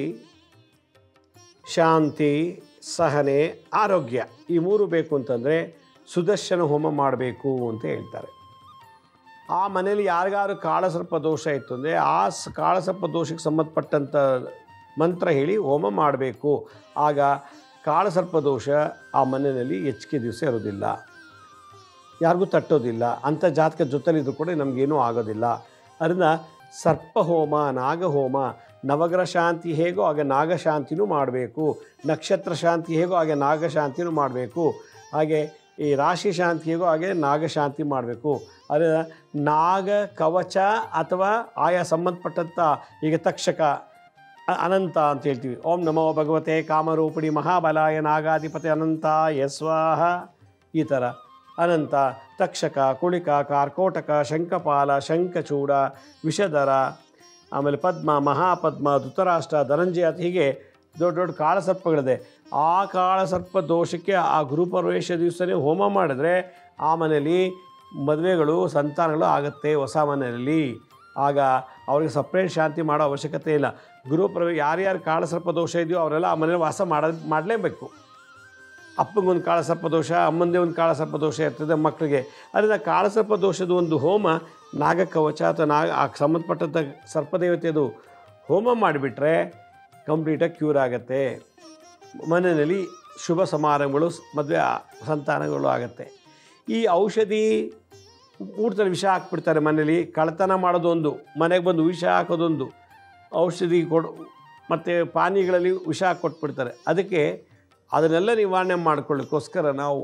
ಶಾಂತಿ ಸಹನೆ ಆರೋಗ್ಯ ಈ ಮೂರು ಬೇಕು ಅಂತಂದರೆ ಸುದರ್ಶನ ಹೋಮ ಮಾಡಬೇಕು ಅಂತ ಹೇಳ್ತಾರೆ ಆ ಮನೇಲಿ ಯಾರಿಗಾರು ಕಾಳಸರ್ಪ ದೋಷ ಇತ್ತು ಅಂದರೆ ಆ ಸ ಕಾಳಸರ್ಪ ದೋಷಕ್ಕೆ ಸಂಬಂಧಪಟ್ಟಂಥ ಮಂತ್ರ ಹೇಳಿ ಹೋಮ ಮಾಡಬೇಕು ಆಗ ಕಾಳಸರ್ಪ ದೋಷ ಆ ಮನೆಯಲ್ಲಿ ಹೆಚ್ಚಿಗೆ ದಿವಸ ಇರೋದಿಲ್ಲ ಯಾರಿಗೂ ತಟ್ಟೋದಿಲ್ಲ ಅಂಥ ಜಾತಕ ಜೊತೆಲಿದ್ರು ಕೂಡ ನಮಗೇನೂ ಆಗೋದಿಲ್ಲ ಅದರಿಂದ ಸರ್ಪಹೋಮ ನಾಗಹೋಮ ನವಗ್ರಹ ಶಾಂತಿ ಹೇಗೋ ಹಾಗೆ ನಾಗಶಾಂತಿನೂ ಮಾಡಬೇಕು ನಕ್ಷತ್ರ ಶಾಂತಿ ಹೇಗೋ ಹಾಗೆ ನಾಗಶಾಂತಿನೂ ಮಾಡಬೇಕು ಹಾಗೆ ಈ ರಾಶಿ ಶಾಂತಿ ಹೇಗೋ ಹಾಗೆ ನಾಗಶಾಂತಿ ಮಾಡಬೇಕು ಅದರ ನಾಗ ಕವಚ ಅಥವಾ ಆಯಾ ಸಂಬಂಧಪಟ್ಟಂಥ ಈಗ ತಕ್ಷಕ ಅ- ಅನಂತ ಅಂತ ಹೇಳ್ತೀವಿ ಓಂ ನಮೋ ಭಗವತೆ ಕಾಮರೂಪಿಣಿ ಮಹಾಬಲಾಯ ನಾಗಾಧಿಪತಿ ಅನಂತ ಯಸ್ವಾಹ ಈ ಥರ ಅನಂತ ತಕ್ಷಕ ಕುಳಿಕ ಕಾರ್ಕೋಟಕ ಶಂಖಪಾಲ ಶಂಖಚೂಡ ವಿಷಧರ ಆಮೇಲೆ ಪದ್ಮ ಮಹಾಪದ್ಮ ಧೃತರಾಷ್ಟ್ರ ಧನಂಜಯ ಅಂತ ಹೀಗೆ ದೊಡ್ಡ ದೊಡ್ಡ ಕಾಳಸರ್ಪಗಳಿದೆ ಆ ಕಾಳಸರ್ಪ ದೋಷಕ್ಕೆ ಆ ಗುರುಪ್ರವೇಶ ದಿವಸನೇ ಹೋಮ ಮಾಡಿದ್ರೆ ಆ ಮನೆಯಲ್ಲಿ ಮದುವೆಗಳು ಸಂತಾನಗಳು ಆಗುತ್ತೆ ಹೊಸ ಮನೆಯಲ್ಲಿ ಆಗ ಅವ್ರಿಗೆ ಸಪ್ರೇಟ್ ಶಾಂತಿ ಮಾಡೋ ಅವಶ್ಯಕತೆ ಇಲ್ಲ ಗೃಹಪ್ರವೇಶ ಯಾರ್ಯಾರು ಕಾಳಸರ್ಪ ದೋಷ ಇದೆಯೋ ಅವರೆಲ್ಲ ಆ ಮನೇಲಿ ವಾಸ ಮಾಡ ಮಾಡಲೇಬೇಕು ಅಪ್ಪಗೊಂದು ಕಾಳಸರ್ಪ ದೋಷ ಅಮ್ಮಂದೇ ಒಂದು ಕಾಳಸರ್ಪ ದೋಷ ಇರ್ತದೆ ಮಕ್ಕಳಿಗೆ ಅದರಿಂದ ಕಾಳಸರ್ಪ ದೋಷದ ಒಂದು ಹೋಮ ನಾಗಕವಚ ಅಥವಾ ನಾಗ ಆ ಸಂಬಂಧಪಟ್ಟಂಥ ಸರ್ಪದೇವತೆಯದು ಹೋಮ ಮಾಡಿಬಿಟ್ರೆ ಕಂಪ್ಲೀಟಾಗಿ ಕ್ಯೂರ್ ಆಗುತ್ತೆ ಮನೆಯಲ್ಲಿ ಶುಭ ಸಮಾರಂಭಗಳು ಮದುವೆ ಸಂತಾನಗಳು ಆಗುತ್ತೆ ಈ ಔಷಧಿ ಊಟದಲ್ಲಿ ವಿಷ ಹಾಕ್ಬಿಡ್ತಾರೆ ಮನೇಲಿ ಕಳ್ತನ ಮಾಡೋದೊಂದು ಮನೆಗೆ ಬಂದು ವಿಷ ಹಾಕೋದೊಂದು ಔಷಧಿ ಕೊಡು ಮತ್ತು ಪಾನೀಯಗಳಲ್ಲಿ ವಿಷ ಹಾಕಿ ಕೊಟ್ಬಿಡ್ತಾರೆ ಅದಕ್ಕೆ ಅದನ್ನೆಲ್ಲ ನಿವಾರಣೆ ಮಾಡ್ಕೊಳ್ಳಿಕ್ಕೋಸ್ಕರ ನಾವು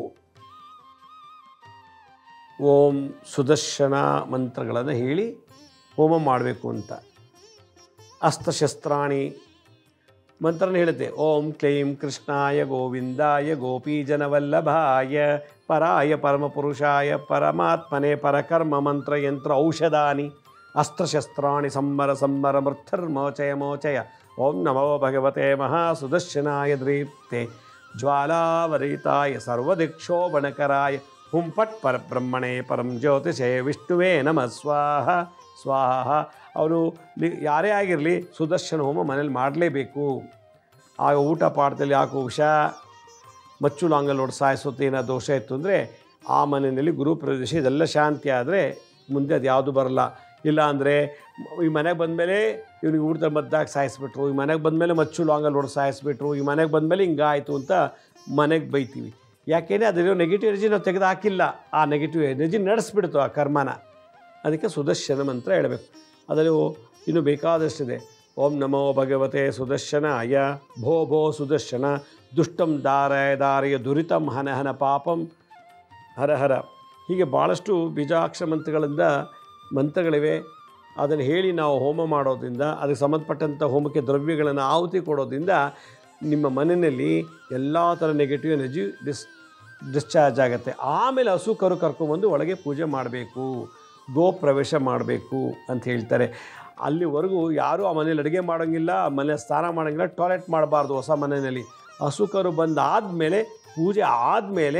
ಓಂ ಸುದರ್ಶನ ಮಂತ್ರಗಳನ್ನು ಹೇಳಿ ಹೋಮ ಮಾಡಬೇಕು ಅಂತ ಅಸ್ತ್ರಶಸ್ತ್ರಾಣಿ ಮಂತ್ರನ ಹೇಳುತ್ತೆ ಓಂ ಕ್ಲೈಂ ಕೃಷ್ಣಾಯ ಗೋವಿಂದಾಯ ಗೋಪೀಜನವಲ್ಲಭಾಯ ಪರಾಯ ಪರಮಪುರುಷಾಯ ಪರಮಾತ್ಮನೆ ಪರಕರ್ಮ ಮಂತ್ರ ಯಂತ್ರ ಔಷಧಾನಿ ಅಸ್ತ್ರಶಸ್ತ್ರಾಣಿ ಸಂಬರ ಸಂಬರ ಮೃಥರ್ಮೋಚಯ ಮೋಚಯ ಓಂ ನಮೋ ಭಗವತೆ ಮಹಾಸುದರ್ಶನಾಯ ದೀಪ್ತೆ ಜ್ವಾಲಾವರಿತಾಯ ಸರ್ವದಿಕ್ಷೋಭಣಕರಾಯ ಹುಂ ಫಟ್ ಪರಬ್ರಹ್ಮಣೇ ಪರಂ ಜ್ಯೋತಿಷೇ ವಿಷ್ಣುವೇ ನಮ ಸ್ವಾಹ ಸ್ವಾಹ ಅವರು ಯಾರೇ ಆಗಿರಲಿ ಸುದರ್ಶನ ಹೋಮ ಮನೇಲಿ ಮಾಡಲೇಬೇಕು ಆಗ ಊಟ ಪಾಠದಲ್ಲಿ ಹಾಕೋ ವಿಷ ಮಚ್ಚು ಲಾಂಗಲ್ಲೋಡು ಸಾಯಿಸುತ್ತೆ ಏನೋ ದೋಷ ಇತ್ತು ಅಂದರೆ ಆ ಮನೆಯಲ್ಲಿ ಗುರು ಪ್ರದೇಶ ಇದೆಲ್ಲ ಶಾಂತಿ ಆದರೆ ಮುಂದೆ ಅದು ಯಾವುದು ಬರಲ್ಲ ಇಲ್ಲ ಅಂದರೆ ಈ ಮನೆಗೆ ಬಂದಮೇಲೆ ಇವ್ನಿಗೆ ಊಟದಲ್ಲಿ ಮದ್ದಾಗಿ ಸಾಯಿಸ್ಬಿಟ್ರು ಈ ಮನೆಗೆ ಬಂದಮೇಲೆ ಮಚ್ಚು ಲಾಂಗಲ್ಲಿ ಹೊಡೆದು ಸಾಯಿಸ್ಬಿಟ್ರು ಈ ಮನೆಗೆ ಬಂದಮೇಲೆ ಹಿಂಗಾಯಿತು ಅಂತ ಮನೆಗೆ ಬೈತೀವಿ ಯಾಕೆಂದರೆ ಅದರಲ್ಲಿ ನೆಗೆಟಿವ್ ಎನರ್ಜಿ ನಾವು ತೆಗೆದು ಹಾಕಿಲ್ಲ ಆ ನೆಗೆಟಿವ್ ಎನರ್ಜಿ ನಡೆಸ್ಬಿಡ್ತು ಆ ಕರ್ಮನ ಅದಕ್ಕೆ ಸುದರ್ಶನ ಮಂತ್ರ ಹೇಳಬೇಕು ಅದರಲ್ಲಿ ಇನ್ನೂ ಬೇಕಾದಷ್ಟಿದೆ ಓಂ ನಮೋ ಭಗವತೆ ಸುದರ್ಶನಾಯ ಭೋ ಭೋ ಸುದರ್ಶನ ದುಷ್ಟಂ ದಾರಯ ದಾರಯ ದುರಿತಂ ಹನ ಹನ ಪಾಪಂ ಹರ ಹರ ಹೀಗೆ ಭಾಳಷ್ಟು ಬೀಜಾಕ್ಷರ ಮಂತ್ರಗಳಿಂದ ಮಂತ್ರಗಳಿವೆ ಅದನ್ನು ಹೇಳಿ ನಾವು ಹೋಮ ಮಾಡೋದ್ರಿಂದ ಅದಕ್ಕೆ ಸಂಬಂಧಪಟ್ಟಂಥ ಹೋಮಕ್ಕೆ ದ್ರವ್ಯಗಳನ್ನು ಆಹುತಿ ಕೊಡೋದ್ರಿಂದ ನಿಮ್ಮ ಮನೆಯಲ್ಲಿ ಎಲ್ಲ ಥರ ನೆಗೆಟಿವ್ ಎನರ್ಜಿ ಡಿಸ್ ಡಿಸ್ಚಾರ್ಜ್ ಆಗುತ್ತೆ ಆಮೇಲೆ ಹಸು ಕರು ಕರ್ಕೊಂಬಂದು ಒಳಗೆ ಪೂಜೆ ಮಾಡಬೇಕು ಗೋ ಪ್ರವೇಶ ಮಾಡಬೇಕು ಅಂತ ಹೇಳ್ತಾರೆ ಅಲ್ಲಿವರೆಗೂ ಯಾರೂ ಆ ಮನೇಲಿ ಅಡುಗೆ ಮಾಡೋಂಗಿಲ್ಲ ಆ ಮನೆ ಸ್ನಾನ ಮಾಡೋಂಗಿಲ್ಲ ಟಾಯ್ಲೆಟ್ ಮಾಡಬಾರ್ದು ಹೊಸ ಮನೆಯಲ್ಲಿ ಹಸು ಕರು ಬಂದಾದಮೇಲೆ ಪೂಜೆ ಆದಮೇಲೆ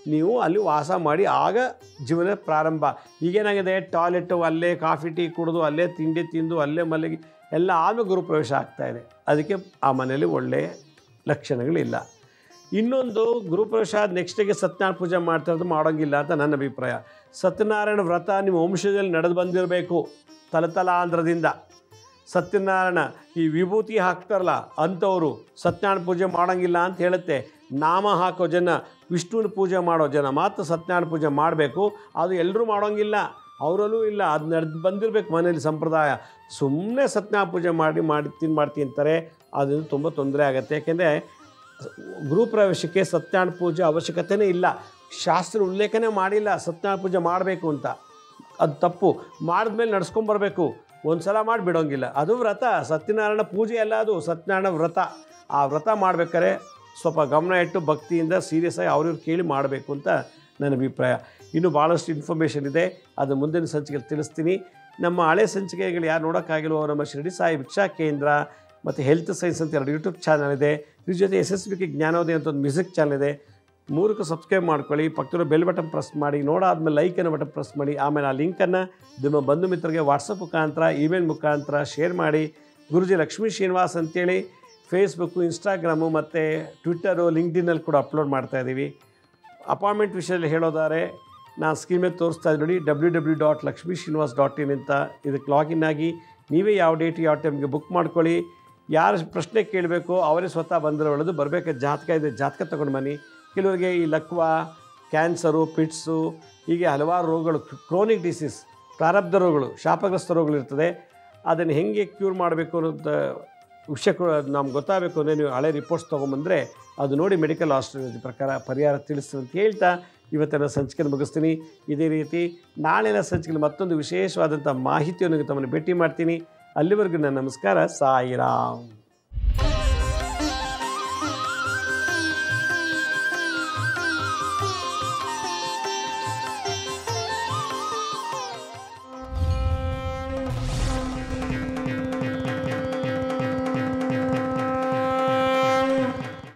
ನೀವು ಅಲ್ಲಿ ವಾಸ ಮಾಡಿ ಆಗ ಜೀವನ ಪ್ರಾರಂಭ ಈಗೇನಾಗಿದೆ ಟಾಯ್ಲೆಟು ಅಲ್ಲೇ ಕಾಫಿ ಟೀ ಕುಡಿದು ಅಲ್ಲೇ ತಿಂಡಿ ತಿಂದು ಅಲ್ಲೇ ಮಲಗಿ ಎಲ್ಲ ಆಮೇಲೆ ಗುರುಪ್ರವೇಶ ಆಗ್ತಾ ಇದೆ ಅದಕ್ಕೆ ಆ ಮನೆಯಲ್ಲಿ ಒಳ್ಳೆಯ ಲಕ್ಷಣಗಳಿಲ್ಲ ಇನ್ನೊಂದು ಗುರುಪ್ರವೇಶ ಆದ ನೆಕ್ಸ್ಟ್ ಡೇಗೆ ಸತ್ಯನಾರಾಯಣ ಪೂಜೆ ಮಾಡ್ತಾ ಇರೋದು ಮಾಡೋಂಗಿಲ್ಲ ಅಂತ ನನ್ನ ಅಭಿಪ್ರಾಯ ಸತ್ಯನಾರಾಯಣ ವ್ರತ ನಿಮ್ಮ ವಂಶದಲ್ಲಿ ನಡೆದು ಬಂದಿರಬೇಕು ತಲತಲಾಂಧ್ರದಿಂದ ಸತ್ಯನಾರಾಯಣ ಈ ವಿಭೂತಿ ಹಾಕ್ತಾರಲ್ಲ ಅಂಥವರು ಸತ್ಯನಾರಾಯಣ ಪೂಜೆ ಮಾಡೋಂಗಿಲ್ಲ ಅಂತ ಹೇಳುತ್ತೆ ನಾಮ ಹಾಕೋ ಜನ ವಿಷ್ಣುವಿನ ಪೂಜೆ ಮಾಡೋ ಜನ ಮಾತ್ರ ಸತ್ಯನಾರಾಯಣ ಪೂಜೆ ಮಾಡಬೇಕು ಅದು ಎಲ್ಲರೂ ಮಾಡೋಂಗಿಲ್ಲ ಅವರಲ್ಲೂ ಇಲ್ಲ ಅದು ನಡೆದು ಬಂದಿರಬೇಕು ಮನೇಲಿ ಸಂಪ್ರದಾಯ ಸುಮ್ಮನೆ ಸತ್ಯನಾರಾಯಣ ಪೂಜೆ ಮಾಡಿ ಮಾಡಿ ತಿನ್ ಮಾಡ್ತೀನಿ ಅಂತಾರೆ ಅದರಿಂದ ತುಂಬ ತೊಂದರೆ ಆಗುತ್ತೆ ಯಾಕೆಂದರೆ ಗೃಹಪ್ರವೇಶಕ್ಕೆ ಸತ್ಯನಾರಾಯಣ ಪೂಜೆ ಅವಶ್ಯಕತೆಯೇ ಇಲ್ಲ ಶಾಸ್ತ್ರ ಉಲ್ಲೇಖನೇ ಮಾಡಿಲ್ಲ ಸತ್ಯನಾರಾಯಣ ಪೂಜೆ ಮಾಡಬೇಕು ಅಂತ ಅದು ತಪ್ಪು ಮಾಡಿದ್ಮೇಲೆ ನಡ್ಸ್ಕೊಂಬರ್ಬೇಕು ಒಂದು ಸಲ ಮಾಡಿ ಬಿಡೋಂಗಿಲ್ಲ ಅದು ವ್ರತ ಸತ್ಯನಾರಾಯಣ ಪೂಜೆ ಅಲ್ಲ ಅದು ಸತ್ಯನಾರಾಯಣ ವ್ರತ ಆ ವ್ರತ ಮಾಡ್ಬೇಕಾದ್ರೆ ಸ್ವಲ್ಪ ಗಮನ ಇಟ್ಟು ಭಕ್ತಿಯಿಂದ ಸೀರಿಯಸ್ ಆಗಿ ಅವ್ರಿವ್ರು ಕೇಳಿ ಮಾಡಬೇಕು ಅಂತ ನನ್ನ ಅಭಿಪ್ರಾಯ ಇನ್ನೂ ಭಾಳಷ್ಟು ಇನ್ಫಾರ್ಮೇಷನ್ ಇದೆ ಅದು ಮುಂದಿನ ಸಂಚಿಕೆಯಲ್ಲಿ ತಿಳಿಸ್ತೀನಿ ನಮ್ಮ ಹಳೆ ಸಂಚಿಕೆಗಳು ಯಾರು ನೋಡೋಕ್ಕಾಗಿಲ್ವೋ ನಮ್ಮ ಶಿರಡಿ ಸಾಯಿ ಭಿಕ್ಷಾ ಕೇಂದ್ರ ಮತ್ತು ಹೆಲ್ತ್ ಸೈನ್ಸ್ ಅಂತ ಎರಡು ಯೂಟ್ಯೂಬ್ ಚಾನಲ್ ಇದೆ ಇದ್ರ ಜೊತೆ ಎಸ್ ಎಸ್ ಬಿ ಕೆ ಜ್ಞಾನೋದಯ ಅಂತ ಒಂದು ಮ್ಯೂಸಿಕ್ ಚಾನಲ್ ಇದೆ ಮೂರಕ್ಕೂ ಸಬ್ಸ್ಕ್ರೈಬ್ ಮಾಡ್ಕೊಳ್ಳಿ ಪಕ್ಕದ ಬೆಲ್ ಬಟನ್ ಪ್ರೆಸ್ ಮಾಡಿ ನೋಡಾದ್ಮೇಲೆ ಲೈಕ್ ಅನ್ನೋ ಬಟನ್ ಪ್ರೆಸ್ ಮಾಡಿ ಆಮೇಲೆ ಆ ಲಿಂಕನ್ನು ನಿಮ್ಮ ಬಂಧು ಮಿತ್ರರಿಗೆ ವಾಟ್ಸಪ್ ಮುಖಾಂತರ ಇಮೇಲ್ ಮುಖಾಂತರ ಶೇರ್ ಮಾಡಿ ಗುರುಜಿ ಲಕ್ಷ್ಮೀ ಶ್ರೀನಿವಾಸ್ ಅಂತೇಳಿ ಫೇಸ್ಬುಕ್ಕು ಇನ್ಸ್ಟಾಗ್ರಾಮು ಮತ್ತು ಟ್ವಿಟ್ಟರು ಲಿಂಕ್ಡಿನಲ್ಲಿ ಕೂಡ ಅಪ್ಲೋಡ್ ಮಾಡ್ತಾ ಇದ್ದೀವಿ ಅಪಾಯಿಂಟ್ಮೆಂಟ್ ವಿಷಯದಲ್ಲಿ ಹೇಳೋದಾದ್ರೆ ನಾನು ಸ್ಕ್ರೀನ್ ಮೇಲೆ ತೋರಿಸ್ತಾ ಇದ್ದೀನಿ ನೋಡಿ W W dot Lakshmi Srinivas dot in ಅಂತ ಇದಕ್ಕೆ ಲಾಗಿನ್ ಆಗಿ ನೀವೇ ಯಾವ ಡೇಟ್ ಯಾವ ಟೈಮ್ಗೆ ಬುಕ್ ಮಾಡ್ಕೊಳ್ಳಿ ಯಾರು ಪ್ರಶ್ನೆ ಕೇಳಬೇಕು ಅವರೇ ಸ್ವತಃ ಬಂದರೆ ಒಳ್ಳೆದು ಬರಬೇಕಾದ ಜಾತಕ ಇದೆ ಜಾತಕ ತೊಗೊಂಡು ಬನ್ನಿ ಕೆಲವರಿಗೆ ಈ ಲಕ್ವ ಕ್ಯಾನ್ಸರು ಪಿಟ್ಸು ಹೀಗೆ ಹಲವಾರು ರೋಗಗಳು ಕ್ರೋನಿಕ್ ಡಿಸೀಸ್ ಪ್ರಾರಬ್ಧ ರೋಗಗಳು ಶಾಪಗ್ರಸ್ತ ರೋಗಗಳು ಇರ್ತದೆ ಅದನ್ನು ಹೆಂಗೆ ಕ್ಯೂರ್ ಮಾಡಬೇಕು ಅನ್ನೋದು ವಿಷಯ ನಮ್ಗೆ ಗೊತ್ತಾಗಬೇಕು ಅಂದರೆ ನೀವು ಹಳೆ ರಿಪೋರ್ಟ್ಸ್ ತೊಗೊಂಬಂದರೆ ಅದು ನೋಡಿ ಮೆಡಿಕಲ್ ಆಸ್ಟ್ರೇಲಿಯಾ ಪ್ರಕಾರ ಪರಿಹಾರ ತಿಳಿಸ್ತೀನಿ ಅಂತ ಹೇಳ್ತಾ ಇವತ್ತಿನ ಸಂಚಿಕೆಯನ್ನು ಮುಗಿಸ್ತೀನಿ ಇದೇ ರೀತಿ ನಾಳಿನ ಸಂಚಿಕೆಯಲ್ಲಿ ಮತ್ತೊಂದು ವಿಶೇಷವಾದಂಥ ಮಾಹಿತಿಯೊಂದಿಗೆ ತಮ್ಮನ್ನು ಭೇಟಿ ಮಾಡ್ತೀನಿ ಅಲ್ಲಿವರೆಗೂ ನನ್ನ ನಮಸ್ಕಾರ ಸಾಯಿರಾಮ್